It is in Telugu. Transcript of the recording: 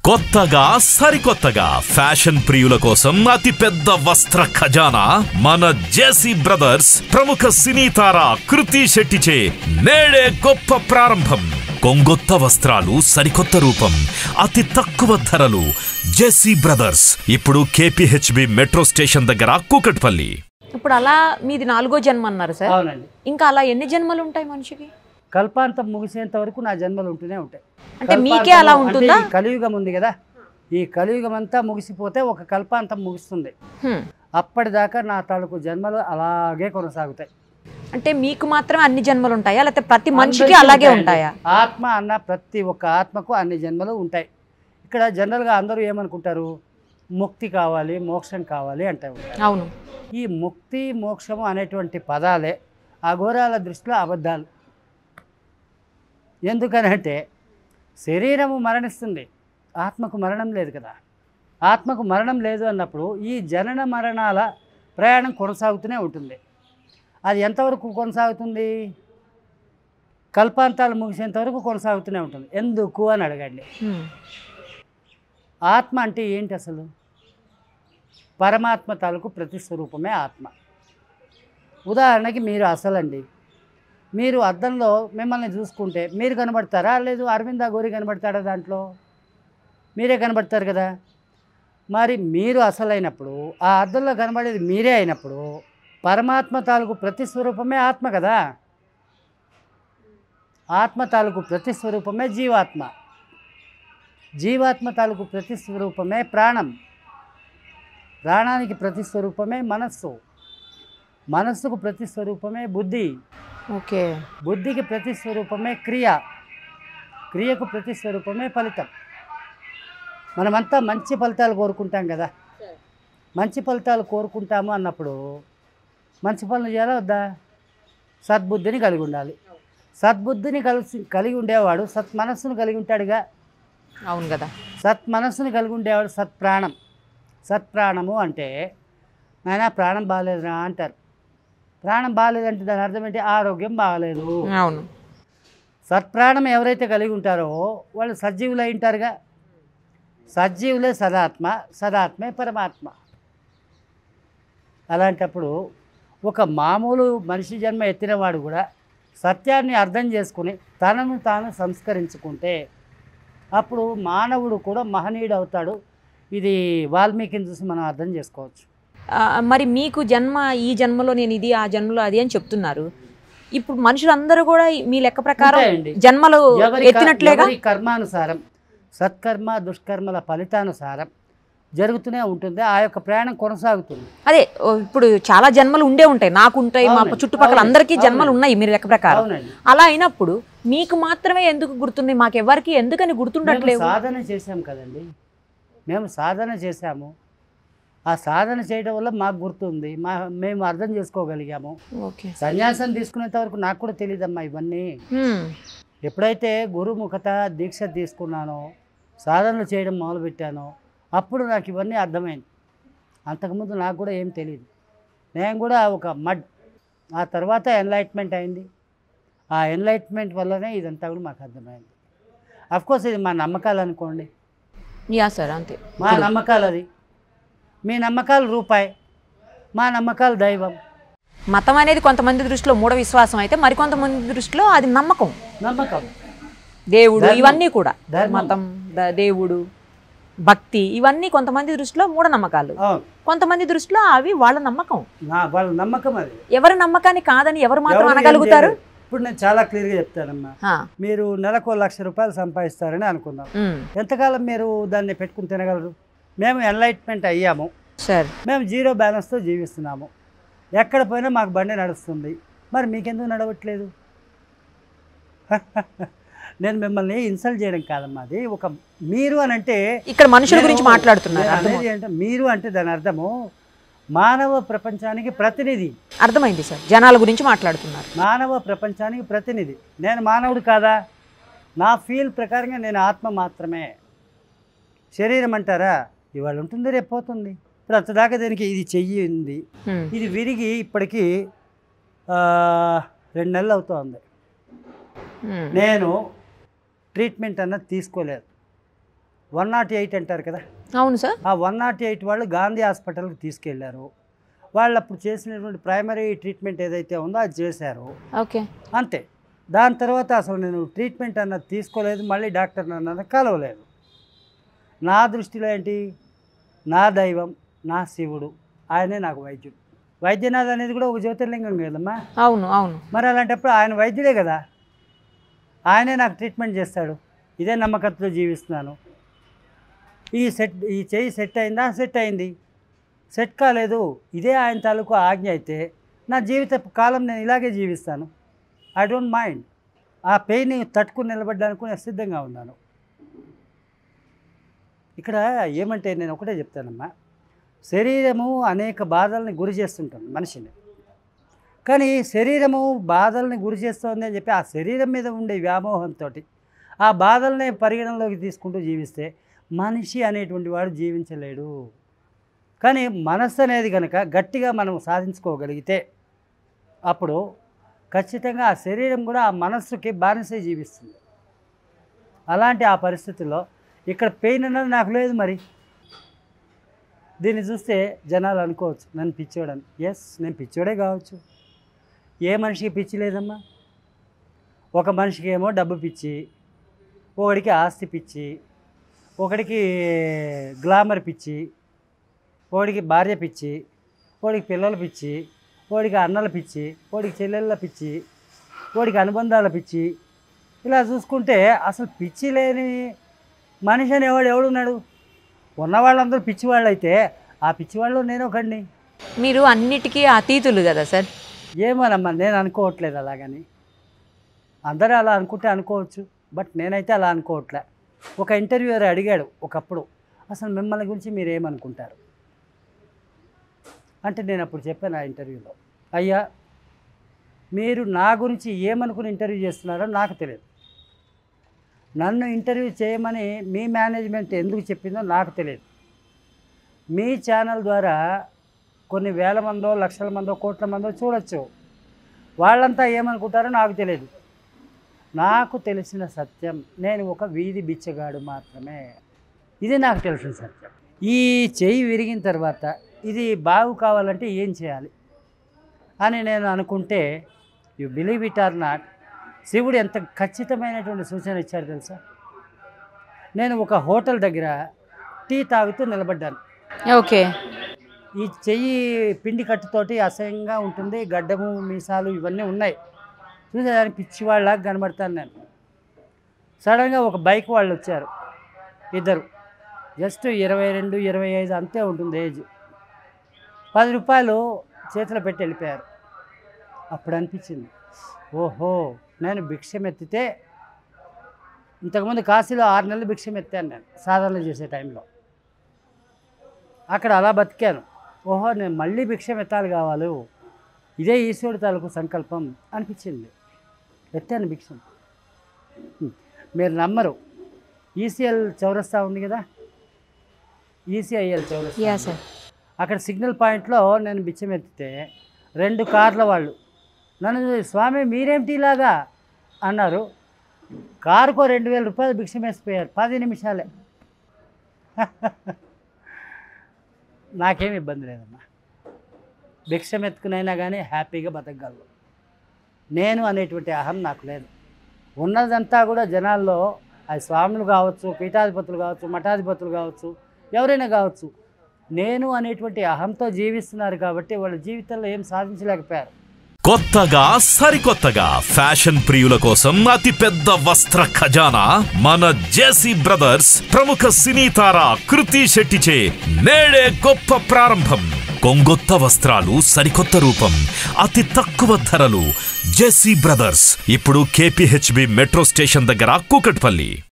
కొత్తగా సరికొత్తగా ఫ్యాషన్ ప్రియుల కోసం అతి పెద్ద వస్త్ర ఖజానా మన జేసీ బ్రదర్స్ ప్రముఖ సినీ తార కృతి శెట్టిచే నేడే గొప్ప ప్రారంభం కొంగొత్త వస్త్రాలు సరికొత్త రూపం అతి తక్కువ ధరలు జేసీ బ్రదర్స్ ఇప్పుడు కేపీహెచ్బి మెట్రో స్టేషన్ దగ్గర కూకట్పల్లి ఇప్పుడు అలా మీది నాలుగో జన్మ అన్నారు సార్ అవునండి ఇంకా అలా ఎన్ని జన్మలు ఉంటాయి మనిషికి కల్పాంతం ముగిసేంత వరకు నా జన్మలు ఉంటూనే ఉంటాయి అంటే మీకే అలా కల్పాంతము ఉంటుందా అంటే ఈ కలియుగం ఉంది కదా ఈ కలియుగం అంతా ముగిసిపోతే ఒక కల్పాంతం ముగుస్తుంది హ్మ్. అప్పటిదాకా నా తాలూకు జన్మలు అలాగే కొనసాగుతాయి అంటే మీకు మాత్రమే అన్ని జన్మలు ఉంటాయా లేకపోతే ప్రతి మనిషికి అందరికీ అలాగే ఉంటాయండి. ఉంటాయా ఆత్మ అన్న ప్రతి ఒక్క ఆత్మకు అన్ని జన్మలు ఉంటాయి ఇక్కడ జనరల్గా అందరూ ఏమనుకుంటారు ముక్తి కావాలి మోక్షం కావాలి అంటారు అవును ఈ ముక్తి మోక్షము అనేటువంటి పదాలే అఘోరాల దృష్టిలో అబద్ధాలు ఎందుకనంటే శరీరము మరణిస్తుంది ఆత్మకు మరణం లేదు కదా ఆత్మకు మరణం లేదు అన్నప్పుడు ఈ జనన మరణాల ప్రయాణం కొనసాగుతూనే ఉంటుంది అది ఎంతవరకు కొనసాగుతుంది కల్పాంతాలు ముగిసేంత వరకు కొనసాగుతూనే ఉంటుంది ఎందుకు అని అడగండి హ్మ్. ఆత్మ అంటే ఏంటి అసలు పరమాత్మ తాలూకు ప్రతిస్వరూపమే ఆత్మ ఉదాహరణకి మీరు అసలండి మీరు అద్దంలో మిమ్మల్ని చూసుకుంటే మీరు కనబడతారా లేదు అరవింద గోరి కనబడతాడా దాంట్లో మీరే కనబడతారు కదా మరి మీరు అసలైనప్పుడు ఆ అద్దంలో కనబడేది మీరే అయినప్పుడు పరమాత్మ తాలూకు ప్రతిస్వరూపమే ఆత్మ కదా ఆత్మ తాలూకు ప్రతిస్వరూపమే జీవాత్మ జీవాత్మ తాలూకు ప్రతిస్వరూపమే ప్రాణం ప్రాణానికి ప్రతిస్వరూపమే మనస్సు మనస్సుకు ప్రతిస్వరూపమే బుద్ధి ఓకే బుద్ధికి ప్రతిస్వరూపమే క్రియ క్రియకు ప్రతిస్వరూపమే ఫలితం మనమంతా మంచి ఫలితాలు కోరుకుంటాం కదా మంచి ఫలితాలు కోరుకుంటాము అన్నప్పుడు మంచి పనులు చేయాలా వద్దా సద్బుద్ధిని కలిగి ఉండాలి సద్బుద్ధిని కలిసి కలిగి ఉండేవాడు సత్ మనస్సును కలిగి ఉంటాడుగా అవును కదా సత్ మనస్సును కలిగి ఉండేవాడు సత్ప్రాణం సత్ప్రాణము అంటే నాయన ప్రాణం బాగాలేదురా అంటారు ప్రాణం బాగాలేదంటే దాని అర్థం ఏంటి ఆరోగ్యం బాగాలేదు అవును సత్ప్రాణం ఎవరైతే కలిగి ఉంటారో వాళ్ళు సజీవులు అయి ఉంటారుగా సజీవులే సదాత్మ సదాత్మే పరమాత్మ అలాంటప్పుడు ఒక మామూలు మనిషి జన్మ ఎత్తినవాడు కూడా సత్యాన్ని అర్థం చేసుకుని తనను తాను సంస్కరించుకుంటే అప్పుడు మానవుడు కూడా మహనీయుడు అవుతాడు ఇది వాల్మీకిని చూసి మనం అర్థం చేసుకోవచ్చు ఆ, మరి మీకు జన్మ ఈ జన్మలో నేను ఇది ఆ జన్మలో అది అని చెప్తున్నారు ఇప్పుడు మనుషులందరూ కూడా మీ లెక్క ప్రకారం ఉంటాయండి. జన్మలు ఎవరి క- ఎత్తినట్లేగా ఎవరి కర్మానుసారం సత్కర్మ దుష్కర్మల ఫలితానుసారం జరుగుతూనే ఉంటుంది ఆ యొక్క ప్రయాణం కొనసాగుతుంది అదే ఓ, ఇప్పుడు చాలా జన్మలు ఉండే ఉంటాయి నాకు ఉంటాయి మా అవునండి, చుట్టుపక్కల అవునండి, అందరికీ జన్మలు అవునండి. ఉన్నాయి మీరు లెక్క ప్రకారం అవునండి అలా అయినప్పుడు మీకు మాత్రమే ఎందుకు గుర్తున్నాయి మాకెవ్వరికి ఎందుకని మేము గుర్తుండట్లేవు సాధన చేశాం కదండి మేము సాధన చేశాము ఆ సాధన చేయడం వల్ల మాకు గుర్తుంది మా మేము అర్థం చేసుకోగలిగాము ఓకే సన్యాసం తీసుకునేంత వరకు నాకు కూడా తెలియదమ్మా ఇవన్నీ హ్మ్. ఎప్పుడైతే గురుముఖత దీక్ష తీసుకున్నానో సాధనలు చేయడం మొదలుపెట్టానో అప్పుడు నాకు ఇవన్నీ అర్థమైంది అంతకుముందు నాకు కూడా ఏం తెలియదు నేను కూడా ఒక మడ్ ఆ తర్వాత ఎన్లైట్మెంట్ అయింది ఆ ఎన్లైట్మెంట్ వల్లనే ఇదంతా కూడా మాకు అర్థమైంది కోర్స్ ఇది మా నమ్మకాలు అనుకోండి యా సార్ అంతే మా నమ్మకాలు అది మీ నమ్మకాలు రూపాయి మా నమ్మకాలు దైవం మతం అనేది కొంతమంది దృష్టిలో మూఢ విశ్వాసం అయితే మరికొంతమంది దృష్టిలో అది నమ్మకం నమ్మకం దేవుడు ధర్మం. ఇవన్నీ కూడా ధర్మం. మతం ద- దేవుడు భక్తి ఇవన్నీ కొంతమంది దృష్టిలో మూఢ నమ్మకాలు అవును కొంతమంది దృష్టిలో అవి వాళ్ళ నమ్మకం నా వాళ్ళ నమ్మకం అది ఎవరి నమ్మకాన్ని కాదని ఎవరు మాత్రం ఎవరు ఏం అనగలుగుతారు చేయలేరు. ఇప్పుడు నేను చాలా క్లియర్గా చెప్తానమ్మా ఆ, మీరు నెలకు లక్ష రూపాయలు సంపాదిస్తారని అనుకుందాం ఉమ్, ఎంతకాలం మీరు దాన్ని పెట్టుకుని తినగలరు మేము ఎన్లైట్మెంట్ అయ్యాము సరే మేము జీరో బ్యాలెన్స్తో జీవిస్తున్నాము ఎక్కడ పోయినా మాకు బండి నడుస్తుంది మరి మీకెందుకు నడవట్లేదు నేను మిమ్మల్ని ఇన్సల్ట్ చేయడం కాదమ్మా అది ఒక మీరు అని అంటే ఇక్కడ మనుషుల నేను- గురించి మాట్లాడుతున్నారు నేను అనేది అర్థమవు- ఏంటంటే మీరు అంటే దాని అర్థము మానవ ప్రపంచానికి ప్రతినిధి అర్థమైంది సార్ జనాల గురించి మాట్లాడుతున్నారు మానవ ప్రపంచానికి ప్రతినిధి నేను మానవుడు కాదా నా ఫీల్ ప్రకారంగా నేను ఆత్మ మాత్రమే శరీరం అంటారా ఇవాళ ఉంటుంది రేపు పోతుంది ఇప్పుడు అంతదాకా దీనికి ఇది చెయ్యి ఉంది ఉమ్, ఇది విరిగి ఇప్పటికీ ఆ, రెండు నెలలు అవుతోంది ఉమ్, నేను ట్రీట్మెంట్ అన్నది తీసుకోలేదు వన్ నాట్ ఎయిట్ అంటారు కదా అవును సార్ ఆ వన్ నాట్ ఎయిట్ వాళ్ళు గాంధీ హాస్పిటల్కి తీసుకెళ్లారు వాళ్ళు అప్పుడు చేసినటువంటి ప్రైమరీ ట్రీట్మెంట్ ఏదైతే ఉందో అది చేశారు ఓకే అంతే దాని తర్వాత అసలు నేను ట్రీట్మెంట్ అన్నది తీసుకోలేదు మళ్ళీ డాక్టర్ అన్నది కలవలేదు నా దృష్టిలో ఏంటి నా దైవం నా శివుడు ఆయనే నాకు వైద్యుడు వైద్యనాథ్ అనేది కూడా ఒక జ్యోతిర్లింగం కదమ్మా అవును అవును మరి అలాంటప్పుడు ఆయన వైద్యుడే కదా ఆయనే నాకు ట్రీట్మెంట్ చేస్తాడు ఇదే నమ్మకంతో జీవిస్తున్నాను ఈ సెట్ ఈ చెయ్యి సెట్ అయిందా సెట్ అయింది సెట్ కాలేదు ఇదే ఆయన తాలూకు ఆజ్ఞ అయితే నా జీవిత కాలం నేను ఇలాగే జీవిస్తాను ఐ డోంట్ మైండ్ ఆ పెయిన్ తట్టుకుని నిలబడడానికి నేను సిద్ధంగా ఉన్నాను ఇక్కడ ఏమంటే నేను ఒకటే చెప్తానమ్మా శరీరము అనేక బాధల్ని గురి చేస్తుంటుంది మనిషిని కానీ శరీరము బాధల్ని గురి చేస్తోంది అని చెప్పి ఆ శరీరం మీద ఉండే వ్యామోహంతో ఆ బాధల్ని పరిగణనలోకి తీసుకుంటూ జీవిస్తే మనిషి అనేటువంటి వాడు జీవించలేడు కానీ మనస్సు అనేది కనుక గట్టిగా మనం సాధించుకోగలిగితే అప్పుడు ఖచ్చితంగా ఆ శరీరం కూడా ఆ మనస్సుకి బానిసే జీవిస్తుంది అలాంటి ఆ పరిస్థితుల్లో ఇక్కడ పెయిన్ అన్నది నాకు లేదు మరి దీన్ని చూస్తే జనాలు అనుకోవచ్చు నన్ను పిచ్చోడని ఎస్ నేను పిచ్చోడే కావచ్చు ఏ మనిషికి పిచ్చి లేదమ్మా ఒక మనిషికి ఏమో డబ్బు పిచ్చి ఒకడికి ఆస్తి పిచ్చి ఒకడికి గ్లామర్ పిచ్చి ఒకడికి భార్య పిచ్చి ఒకడికి పిల్లల పిచ్చి ఒకడికి అన్నల పిచ్చి ఒకడికి చెల్లెళ్ళ పిచ్చి ఒకడికి అనుబంధాల పిచ్చి ఇలా చూసుకుంటే అసలు పిచ్చి లేని మనిషి అనేవాడు ఎవడున్నాడు ఉన్న వాళ్ళందరూ పిచ్చివాళ్ళు అయితే ఆ పిచ్చివాళ్ళు నేను ఒకడిని మీరు అన్నిటికీ అతీతులు కదా సార్ ఏమోనమ్మా నేను అనుకోవట్లేదు అలాగని అందరూ అలా అనుకుంటే అనుకోవచ్చు బట్ నేనైతే అలా అనుకోవట్లే ఒక ఇంటర్వ్యూయర్ అడిగాడు ఒకప్పుడు అసలు మిమ్మల్ని గురించి మీరు ఏమనుకుంటారు అంటే నేను అప్పుడు చెప్పాను ఆ ఇంటర్వ్యూలో అయ్యా మీరు నా గురించి ఏమనుకుని ఇంటర్వ్యూ చేస్తున్నారో నాకు తెలియదు నన్ను ఇంటర్వ్యూ చేయమని మీ మేనేజ్మెంట్ ఎందుకు చెప్పిందో నాకు తెలియదు మీ ఛానల్ ద్వారా కొన్ని వేల మందో లక్షల మందో కోట్ల మందో చూడొచ్చు వాళ్ళంతా ఏమనుకుంటారో నాకు తెలియదు నాకు తెలిసిన సత్యం నేను ఒక వీధి బిచ్చగాడు మాత్రమే ఇది నాకు తెలిసిన సత్యం ఈ చెయ్యి విరిగిన తర్వాత ఇది బాగు కావాలంటే ఏం చేయాలి అని నేను అనుకుంటే you believe it or not శివుడు ఎంత ఖచ్చితమైనటువంటి సూచన ఇచ్చాడు తెలుసా నేను ఒక హోటల్ దగ్గర టీ తాగుతూ నిలబడ్డాను ఓకే ఈ చెయ్యి పిండి కట్టుతోటి అసహ్యంగా ఉంటుంది గడ్డము మీసాలు ఇవన్నీ ఉన్నాయి చూసేదానికి పిచ్చివాళ్ళలాగా కనబడతాను నేను సడన్గా ఒక బైక్ వాళ్ళు వచ్చారు ఇద్దరు జస్ట్ ఇరవై రెండు ఇరవై ఐదు అంతే ఉంటుంది ఏజ్ పది రూపాయలు చేతిలో పెట్టి వెళ్ళిపోయారు అప్పుడు అనిపించింది ఓహో నేను భిక్షం ఎత్తితే ఇంతకుముందు కాశీలో ఆరు నెలలు భిక్షం ఎత్తాను నేను సాధన చేసే టైంలో అక్కడ అలా బతికాను ఓహో నేను మళ్ళీ భిక్షం ఎత్తాలి కావాలి ఇదే ఈశ్వరుడు తాలూకు సంకల్పం అనిపించింది ఎత్తాను భిక్షం హ్మ్. మీరు నమ్మరు ఈసీఎల్ చౌరస్తా ఉంది కదా ఈసీఐఎల్ చౌరస్తా యా ఉంది. సార్ అక్కడ సిగ్నల్ పాయింట్లో నేను బిచ్చం ఎత్తితే రెండు కార్ల వాళ్ళు నన్ను చూసి, స్వామి మీరేమిటి ఇలాగా అన్నారు కారుకో రెండు వేల రూపాయలు భిక్షం వేసిపోయారు పది నిమిషాలే నాకేం ఇబ్బంది లేదమ్మా భిక్షం ఎత్తుకునైనా కానీ హ్యాపీగా బతకగలను నేను అనేటువంటి అహం నాకు లేదు ఉన్నదంతా కూడా జనాల్లో అది స్వాములు కావచ్చు పీఠాధిపతులు కావచ్చు మఠాధిపతులు కావచ్చు ఎవరైనా కావచ్చు నేను అనేటువంటి అహంతో జీవిస్తున్నారు కాబట్టి వాళ్ళ జీవితంలో ఏం సాధించలేకపోయారు కొత్తగా సరికొత్తగా ఫ్యాషన్ ప్రియుల కోసం అతి పెద్ద వస్త్ర ఖజానా మన జేసీ బ్రదర్స్ ప్రముఖ సినీ తార కృతి శెట్టిచే నేడే గొప్ప ప్రారంభం కొంగొత్త వస్త్రాలు సరికొత్త రూపం అతి తక్కువ ధరలు జేసీ బ్రదర్స్ ఇప్పుడు కేపీహెచ్బి మెట్రో స్టేషన్ దగ్గర కూకట్పల్లి